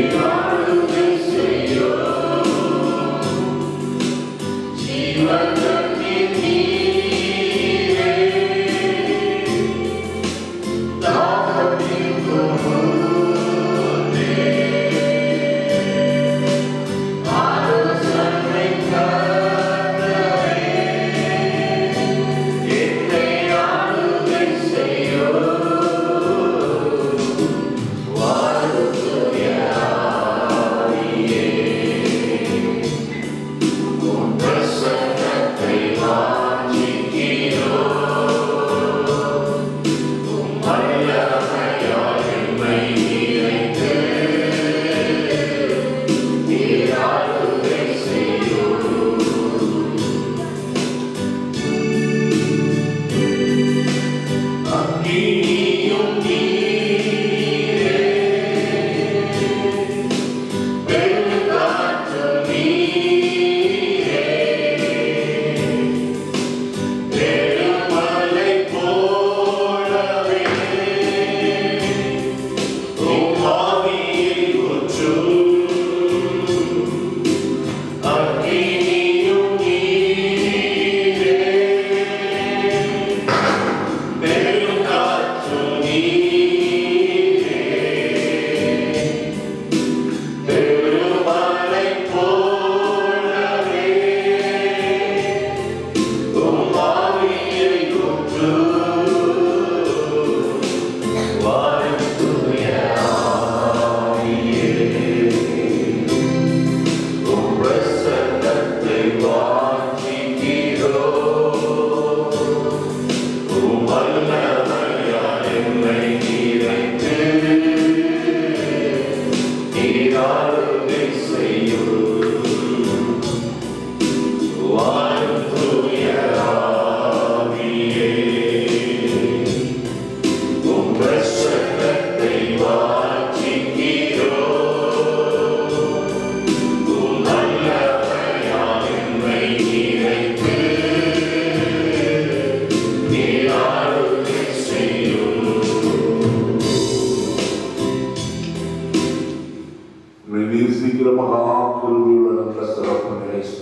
நேசிக்கிற மகா கிருபையுள்ள நல்ல சிறப்பு நேச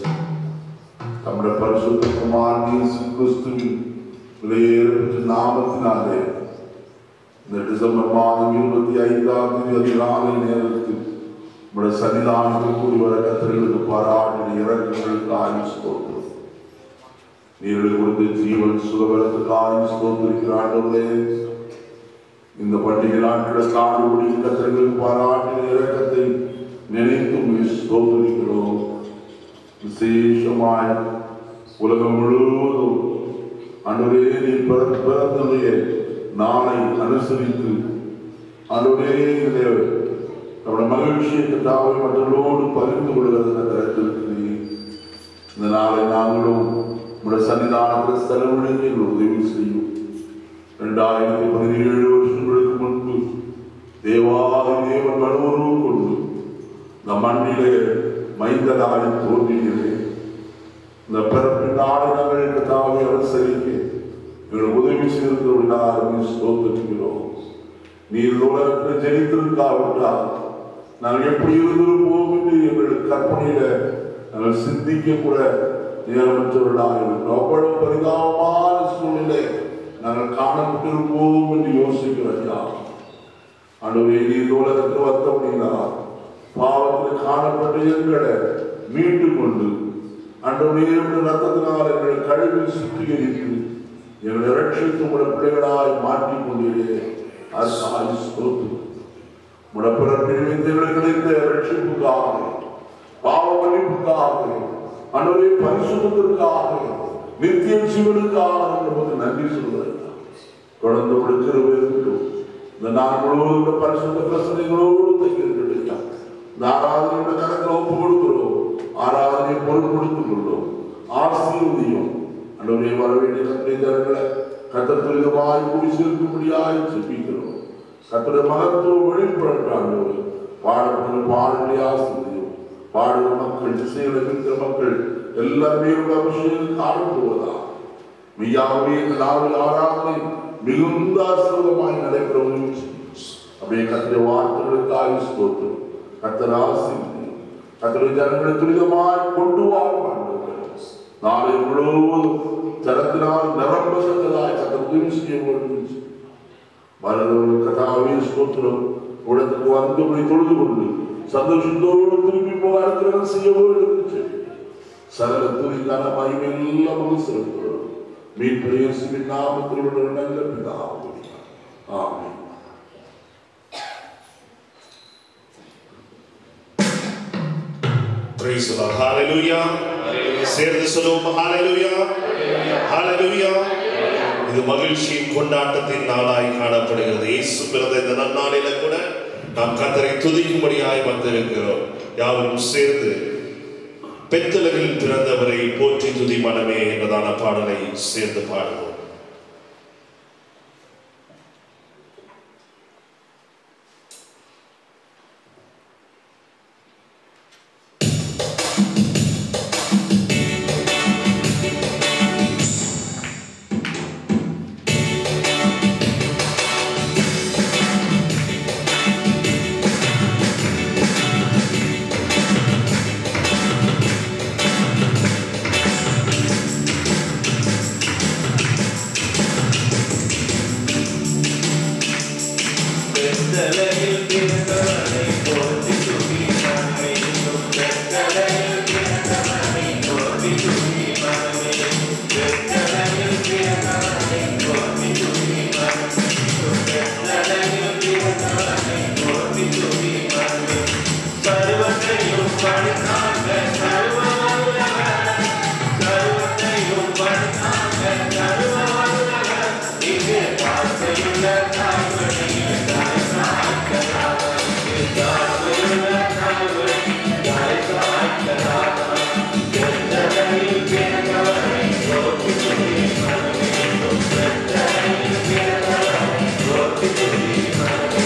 நம்முடைய பரிசுத்த குமார் இயேசு கிறிஸ்துவின் விலையேறப்பட்ட நாமத்தினாலே இந்த டிசம்பர் மாதம் இருபத்தி ஐந்தாம் தேதி அதிகாலை நேரத்தில் நம்முடைய சன்னிதானத்தில் கூடி வர கத்திரிகளுக்கு பாராட்டின இறக்கங்களுக்கு ஆயுள் ஸ்தோத்திரம் நீர்கள் கொடுத்த ஜீவன் சுகபலத்துக்கு ஆயுள் ஸ்தோத்திருக்கிறார்களே இந்த பண்டிகை நாட்களை காடுபடி கத்திரிகளுக்கு பாராட்டின இறக்கத்தை நினைத்தும் ஸ்தோத்திருக்கிறோம் விசேஷமாய் உலகம் முழுவதும் அன்றுவரே நீ பிற- பிறந்ததைய நாளை அனுசரித்து அன்றுவரே இதிலே நம்முடைய மகிழ்ச்சியை கட்டாவை மற்றவர்களோடு பகிர்ந்து கொள்கிறது கருத்திருக்கிறீர் இந்த நாளை நாங்களும் உடைய சன்னிதானத்தில் செலவழிக்க எங்கள் உதவி செய்யும் இரண்டாயிரத்தி பதினேழு வருஷங்களுக்கு முன்பு தேவாதி தேவன் வலுவருவு கொண்டு இந்த மண்ணிலே மைந்தனாய் தோன்றுகிறேன் இந்த பிறப்பின் நாளை நாங்கள் கத்தாவை அனுசரிக்க எங்கள் உதவி செய்திருக்கிறவர்களாக ஸ்தோத்திருக்கிறோம் நீர் உலகத்தில் ஜெயித்திருக்காவிட்டால் நாங்கள் எப்படி இருந்திருப்போம் என்று எங்கள் கற்பனையில நாங்கள் சிந்திக்க கூட நேரமற்றவர்களாக இருக்கிறோம் அவ்வளவு பரிதாபமான சூழ்நிலை நாங்கள் காணப்பட்டிருப்போம் என்று யோசிக்கிறோம் ஆண்டவரே நீர் உலகத்தில் வந்த அப்படின்னா பாவத்தில் காணப்பட்ட எங்களை மீட்டு கொண்டு அன்றவரே ரத்தத்தினால் எங்களை கழுவி சுத்திகரித்து எங்களை ரட்சித்து உடைய பிள்ளைகளாய் மாற்றிக் கொண்டீரே அரசாய் ஸ்தோத்திரம் உடைய பிறப்பில் எங்களுக்கு கிடைத்த ரட்சிப்புக்காக பாவ மன்னிப்புக்காக அன்றவரே பரிசுத்தத்திற்காக நித்திய ஜீவனுக்காக நமக்கு நன்றி சொல்கிறேன் தொடர்ந்து கொடுக்கிறது இருக்கட்டும் இந்த நாள் முழுவதும் இந்த பரிசுத்த பிரசனைகளோடு தைக்கிறது இந்த ஆராதனையோட கணக்கில் ஒப்பு கொடுக்கிறோம் ஆராதனை பொருள் கொடுத்துக் கொள்ளும் ஆசீர்வதியும் அன்றைய வர வேண்டிய கட்டளை தரங்களை கத்தர் துரிதமாய் கூடி சேர்க்கும்படியாய் செப்பிக்கிறோம் கத்தருடைய மகத்துவம் வெளிப்படாண்டு பாடப்படுற பாடலை ஆசிரியம் பாடுகிற மக்கள் திசைகளை இருக்கிற மக்கள் எல்லாமே உள்ள அபிஷேகம் காணப்படுவதா மெய்யாகவே இந்த நாவல் ஆராதனை மிகுந்த அசுரமாய் நடைபெற உதவி செய்யும். அப்படியே கத்திர வார்த்தைகளுக்கு ஆயுஷ் தோற்று கத்தராசி கத்தருடைய ஜனங்களை துரிதமாய் கொண்டு வாரும் ஆண்டவரே. நாளை முழுவதும் ஜனத்தினால் நிரம்பத்தக்கதாய் கத்தர் உதவி செய்ய வேண்டும் மரணம் கதாவே ஸ்தோத்திரம் உடனுக்கு வந்து உங்களை தொழுது கொண்டு சந்தோஷத்தோடு திரும்பி போக அனுக்கிரகம் செய்ய வேண்டும் என்று சொல்லி சகல துணிக்கான மகிமை எல்லாம் வந்து செலுத்துகிறோம் மீட்பு இயேசுவின் நாமத்தில் உள்ள நல்ல பிதாவே ஆமென் Praise the Lord. Hallelujah. சேர்ந்து சொல்லுவோம் Hallelujah. Hallelujah. இது மகிழ்ச்சியின் கொண்டாட்டத்தின் நாளாய் காணப்படுகிறது இயேசு பிறந்த இந்த நன்னாளில கூட நாம் கத்தரை துதிக்கும்படியாய் வந்திருக்கிறோம் யாவரும் சேர்ந்து பெத்தலகில் பிறந்தவரை போற்றி துதி மனமே என்பதான பாடலை சேர்ந்து பாடுவோம் பெத்தலையில் பிறந்தவனை போற்றி துதி மனமே பெத்தலையில் பிறந்தவனை போற்றி துதி மனமே பெத்தலையில் பிறந்தவனை போற்றி துதி மனமே பெத்தலையில் பிறந்தவனை போற்றி துதி மனமே சர்வத்தையும் பணிக்காக சர்வ வல்லவர் சர்வத்தையும் பணிக்காக சர்வ வல்லவர் இங்கு வார்த்தையுள்ள தாய்மொழியில் தாய் சாய்க்கிறார் தாய்மொழியுள்ள தாய்மொழி தாய் சாய்க்கிறார் பெத்தலையில் பிறந்தவரை போற்றி துதி மனமே பெத்தலையில் பிறந்தவரை போற்றி துதி மனமே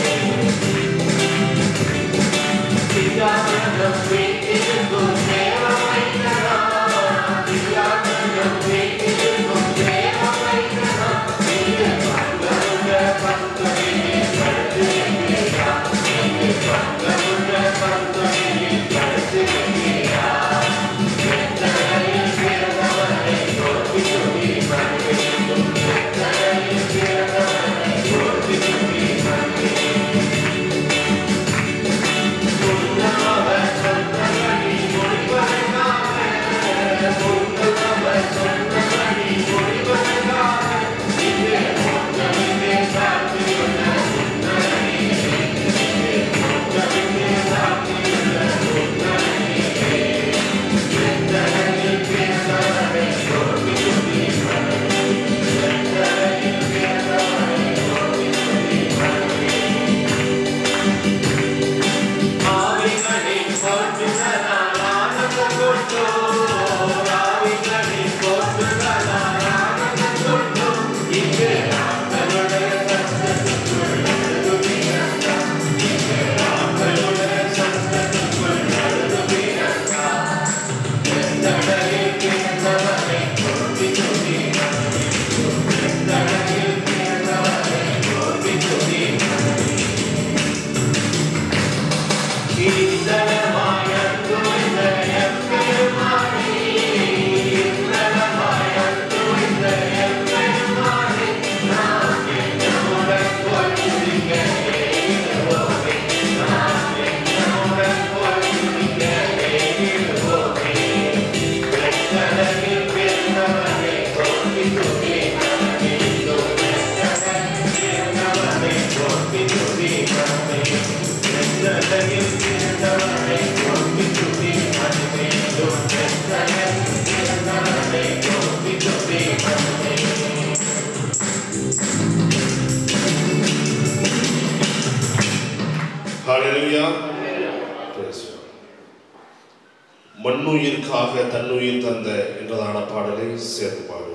தியானம் வீட்டிற்கும் தேவ வைக்கிறா தியானம் வீட்டிற்கும் தேவ வைக்கிறா இது பங்கமுள்ள பங்கமே படுத்து வைக்கிறா இது பங்கமுள்ள பங்கமே படுத்து வைக்கிறா பெத்தலையில் பிறந்தவரை போற்றி துதி மனமே பெத்தலையில் பிறந்தவரை போற்றி துதி மனமே ஆவிகளின் போற்றுதலால் ஆனந்தம் கொண்டோம். ஆவிகளின் போற்றுதலால் ஆனந்தம் கொண்டோம். இங்கு ஆண்களுடைய சத்தத்துக்குள் நடுங்குகிறார். இங்கு ஆண்களுடைய சத்தத்துக்குள் நடுங்குகிறார். எந்தடையில் பிறந்தவரை போற்றி துதி மனமே. எந்தடையில் பிறந்தவரை போற்றி துதி மனமே. Hallelujah. Praise God. மண்ணுயிர்க்காக தன்னுயிர் தந்த என்றதான பாடலை சேர்த்து பாடுவோம்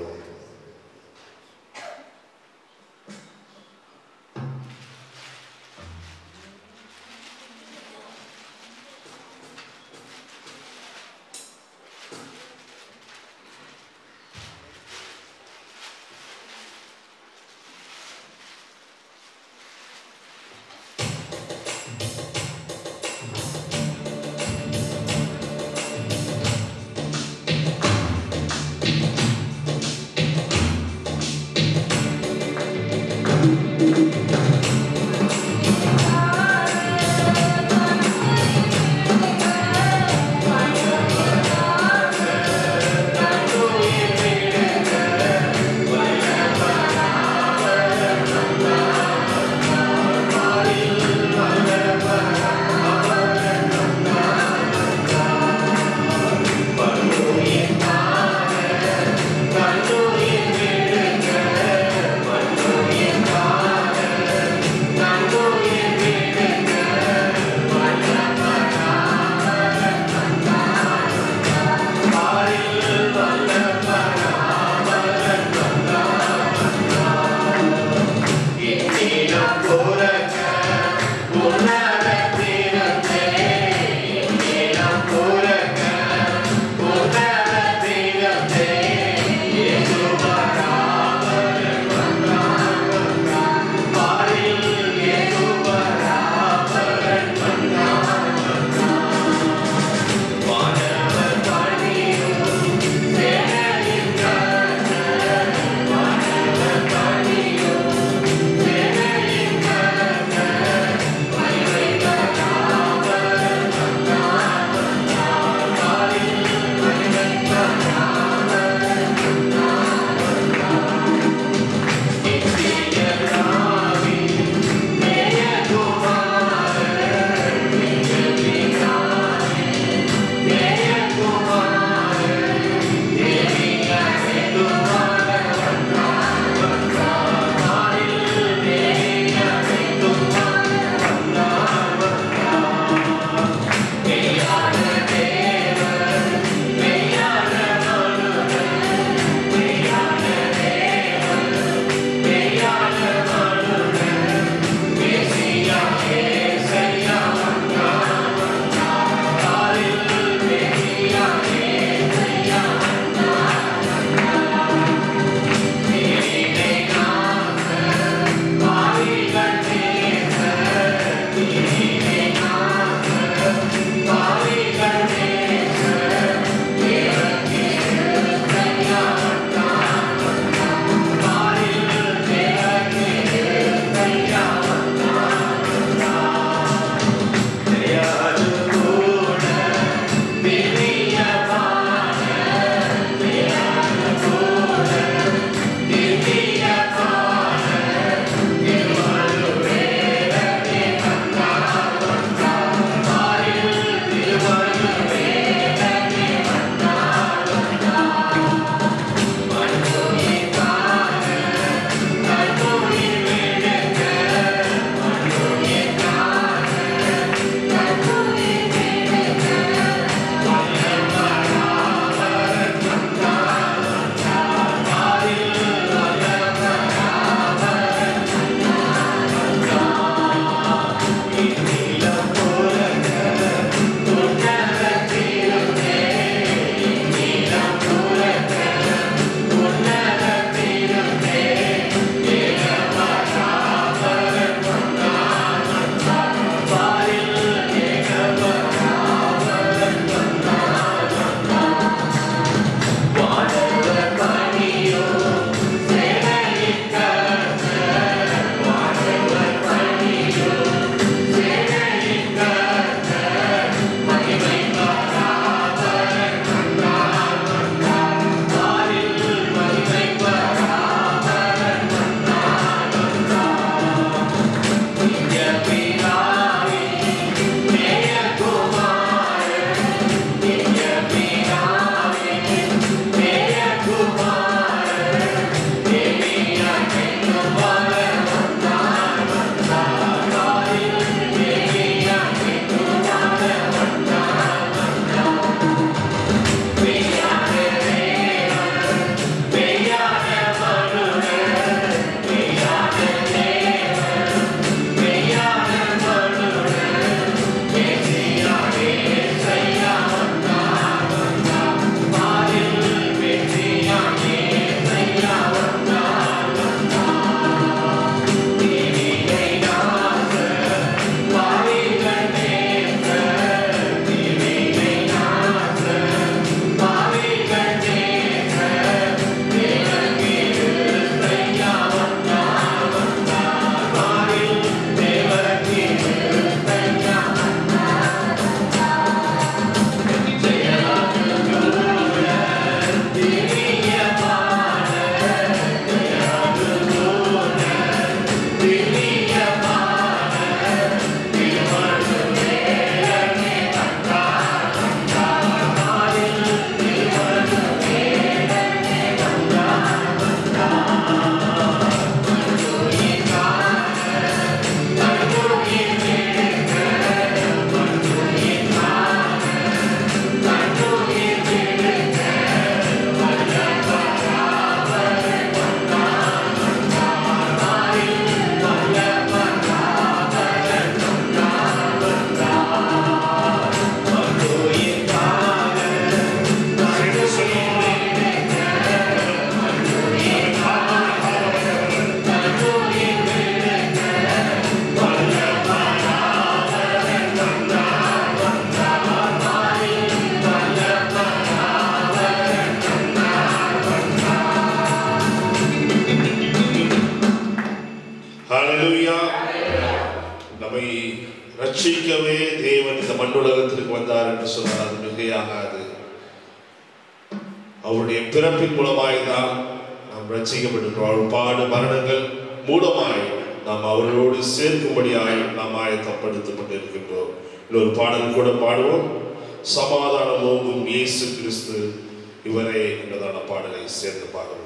ஆ ரட்சிக்கவே தேவன் இந்த மண்ணுலகத்திற்கு வந்தார் என்று சொன்னால் அது மிகையாகாது அவருடைய பிறப்பின் மூலமாய் தான் நாம் ரட்சிக்கப்பட்டிருக்கிறோம் அவர் பாடு மரணங்கள் மூலமாய் நாம் அவர்களோடு சேர்க்கும்படியாய் நாம் ஆயத்தப்படுத்தப்பட்டிருக்கின்றோம் இன்னொரு பாடல் கூட பாடுவோம் சமாதானம் ஓங்கும் இயேசு கிறிஸ்து இவரே என்பதான பாடலை சேர்ந்து பாடுவோம்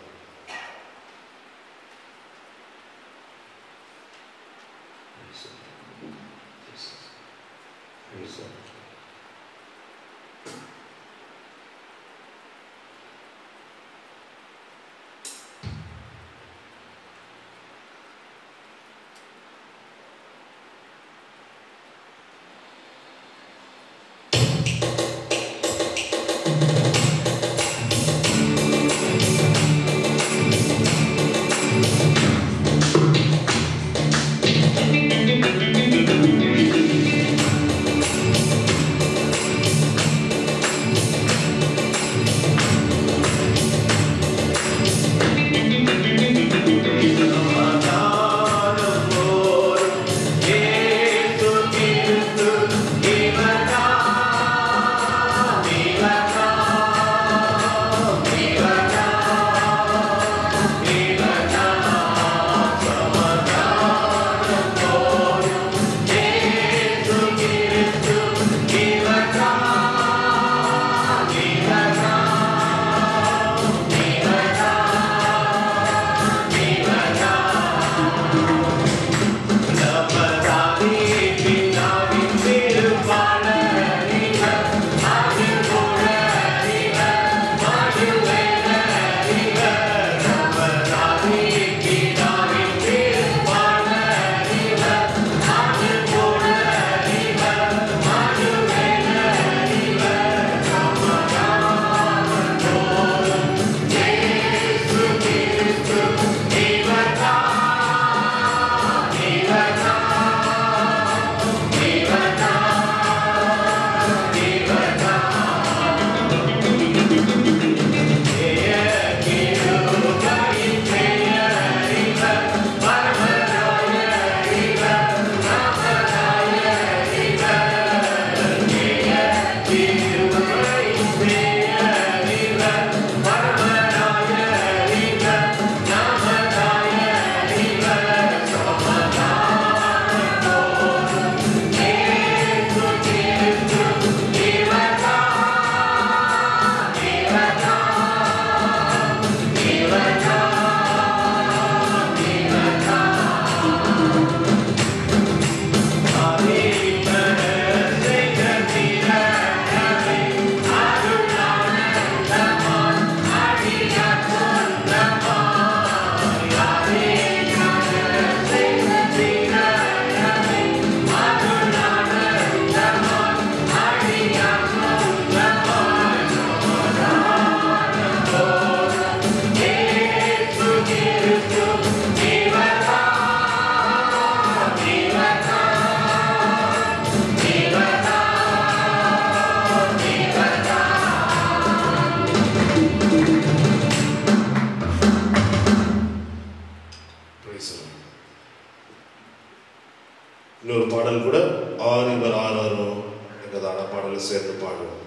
Praise the Lord. இன்னொரு பாடல் கூட ஆரிவர் ஆறாரோ என்றதான பாடலை சேர்ந்து பாடுவோம்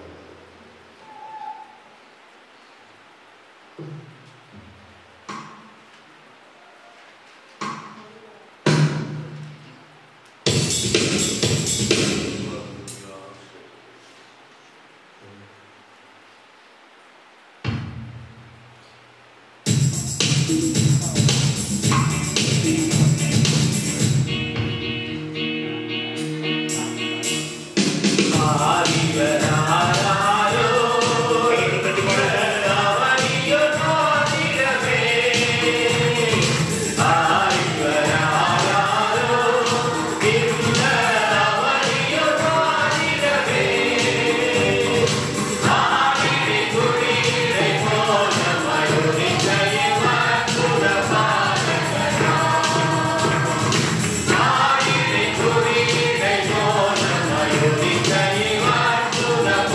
Thank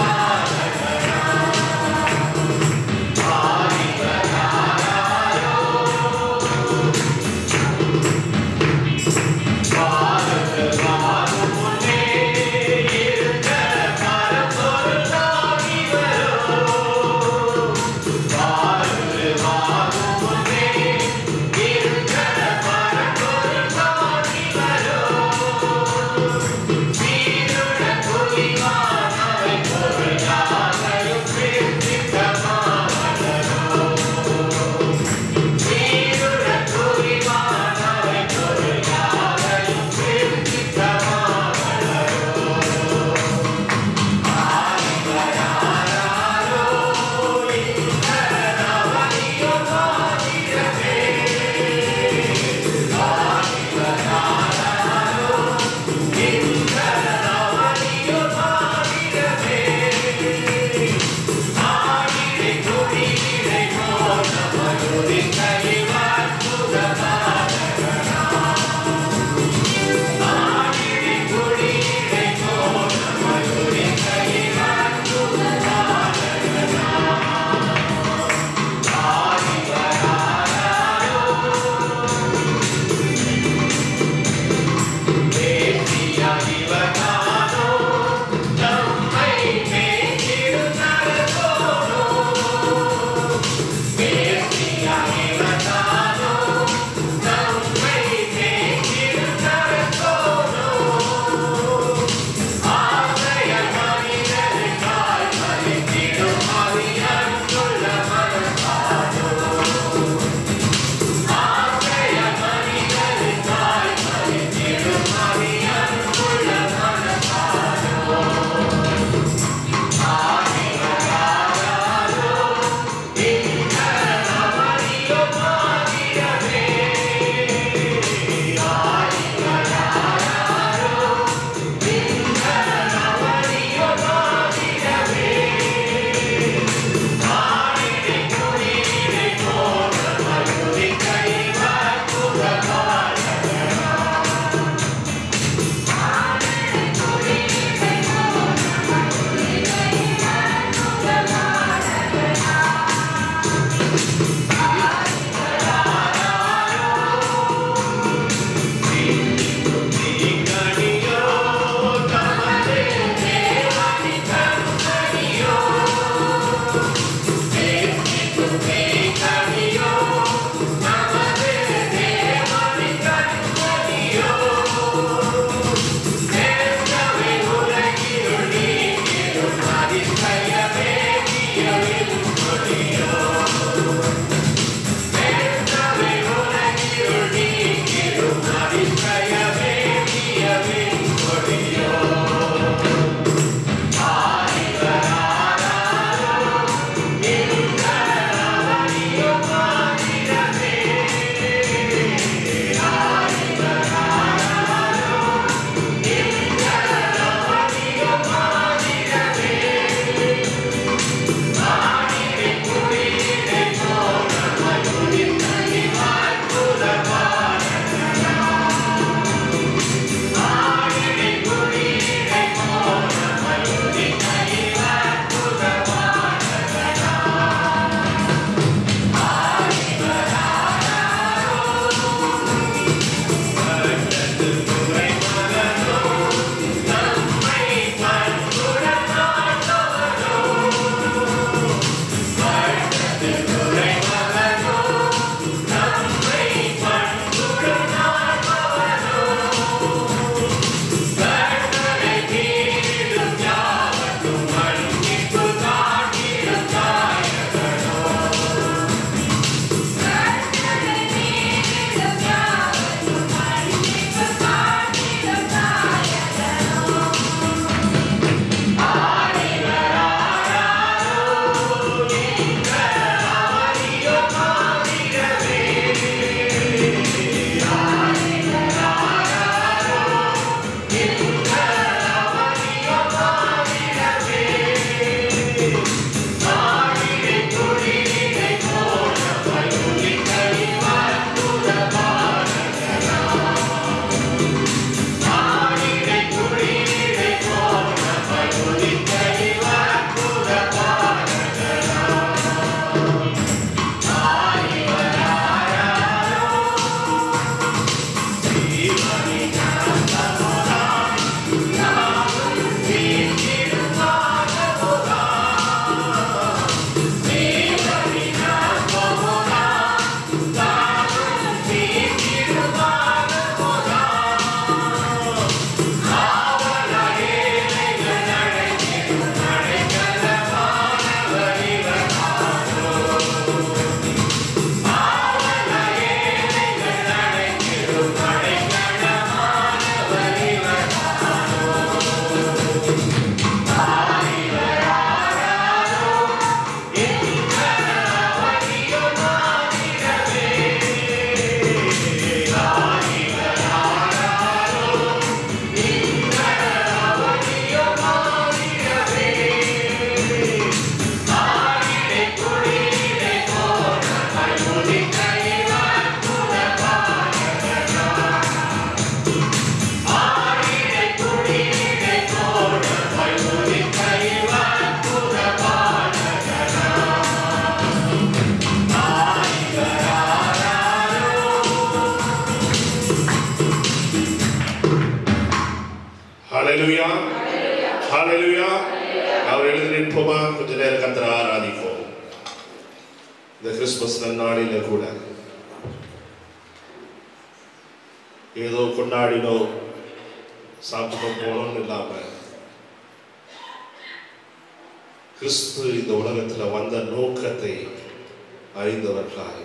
யாரும் எழுதி நிற்போமா கொஞ்ச நேரம் கத்திர ஆராதிப்போம் இந்த கிறிஸ்துமஸ் நன்னாளில கூட ஏதோ கொண்டாடினோம் சாப்பிட்டோம் போனோம்னு இல்லாம கிறிஸ்து இந்த உலகத்துல வந்த நோக்கத்தை அறிந்தவர்களாய்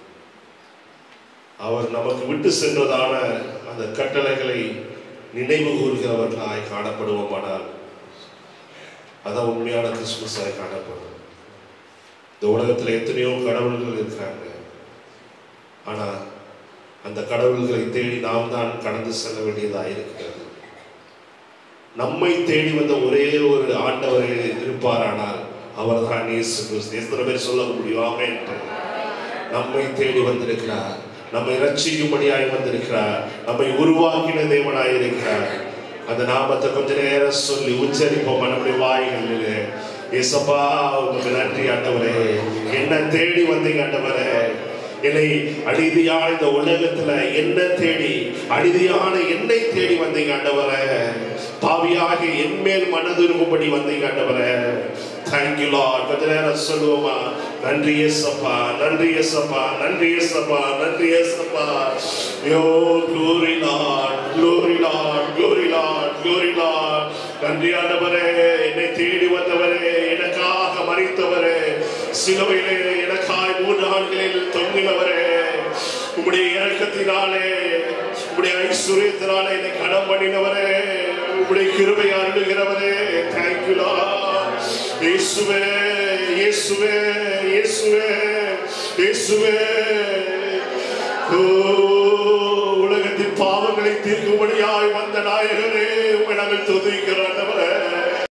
அவர் நமக்கு விட்டு சென்றதான அந்த கட்டளைகளை நினைவு கூறுகிறவர்களாய் காணப்படுவோமானால் அதான் உண்மையான கிறிஸ்துமஸாய் காணப்படும் இந்த உலகத்துல எத்தனையோ கடவுள்கள் இருக்கிறாங்க ஆனா அந்த கடவுள்களை தேடி நாம் தான் கடந்து செல்ல வேண்டியதாக இருக்கிறது நம்மை தேடி வந்த ஒரே ஒரு ஆண்டவர் இருப்பாரானால் அவர் தான் இயேசு கிறிஸ்து எத்தனை பேர் சொல்ல முடியும் ஆமென் நம்மை தேடி வந்திருக்கிறார் நம்மை ரட்சிக்கும்படியாய் வந்திருக்கிறார் நம்மை உருவாக்கின தேவனாய் இருக்கிறார் அந்த நாமத்தை கொஞ்ச நேரம் சொல்லி உச்சரிப்போம் நம்முடைய வாய்களில் ஏசப்பா உங்களுக்கு நன்றி ஆண்டவரே என்ன தேடி வந்தீங்க ஆண்டவரே என்னை அநீதியான இந்த உலகத்துல என்ன தேடி அநீதியான என்னை தேடி வந்தீங்க ஆண்டவரே பாவியாக என் மேல் மனதுருகும்படி வந்தீங்க ஆண்டவரே தேங்க்யூ லார்ட் கொஞ்ச நேரம் சொல்லுவோமா நன்றி ஏசப்பா நன்றி ஏசப்பா நன்றி ஏசப்பா நன்றி ஏசப்பா யோ glory Lord glory Lord glory Lord glory Lord நன்றி ஆண்டவரே என்னை தேடி வந்தவரே எனக்காக மறித்தவரே சிலுவையிலே எனக்காய் மூன்று ஆண்களில் தொங்கினவரே உம்முடைய இறக்கத்தினாலே உம்முடைய ஐஸ்வர்யத்தினாலே என்னை கடம் பண்ணினவரே உம்முடைய கிருபை அருளுகிறவரே தேங்க்யூ இயேசுவே இயேசுவே இயேசுவே இயேசுவே ஓ, உலகத்தின் பாவங்களை தீர்க்கும்படியாய் வந்த நாயகரே உங்களை நாங்கள் துதிக்கிறோம்